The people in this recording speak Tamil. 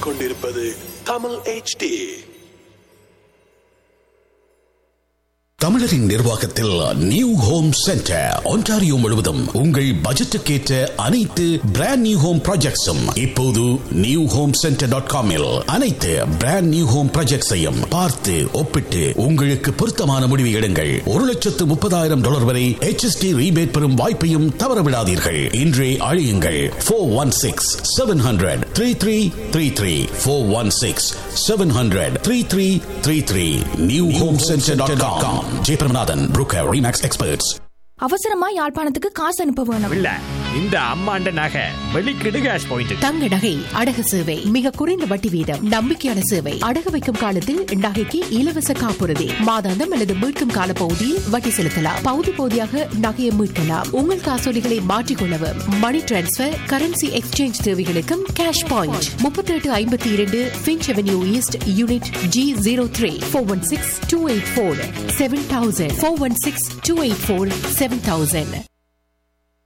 கேட்டுக்கொண்டிருப்பது தமிழ் HD தமிழரின் நிர்வாகத்தில் நியூ ஹோம் சென்டர் ஒன்டாரியோ முழுவதும் உங்கள் பட்ஜெட்டுக்கேற்ற அனைத்து பிராண்ட் நியூ ஹோம் ப்ராஜெக்ட்ஸும் இப்போது நியூ ஹோம் சென்டர் டாட் காமில் அனைத்து பிராண்ட் நியூ ஹோம் ப்ராஜெக்ட்ஸையும் பார்த்து ஒப்பிட்டு உங்களுக்கு பொருத்தமான முடிவு எடுங்கள் ஒரு லட்சத்து முப்பதாயிரம் டாலர் வரை HST ரீபேட் பெறும் வாய்ப்பையும் தவறவிடாதீர்கள் இன்றே அழியுங்கள் four one six seven hundred three three three three four one six seven hundred three three three three new home centre dot com Jayapiramanathan broker Remax experts அவசரமா யாழ்ப்பாணத்துக்கு காசு அனுப்ப வேணும் இல்ல இந்த அம்மாண்ட நகை வெளிக்கிடு கேஷ் பாயிண்ட் தங்க நகை அடகு சேவை மிக குறைந்த வட்டி வீதம் நம்பிக்கையான சேவை அடகு வைக்கும் காலத்தில் நகைக்கு இலவச காப்புறுதி மாதாந்தம் அல்லது மீட்கும் கால பகுதியில் வட்டி செலுத்தலாம் பகுதி பகுதியாக நகையை மீட்கலாம் உங்கள் காசோலிகளை மாற்றிக்கொள்ளவும் மணி டிரான்ஸ்பர் கரன்சி எக்ஸ்சேஞ்ச் தேவைகளுக்கும் கேஷ் பாயிண்ட் முப்பத்தி எட்டு ஐம்பத்தி இரண்டு Finch avenue east unit G zero three four one six two eight four seven thousand four one six two eight four seven thousand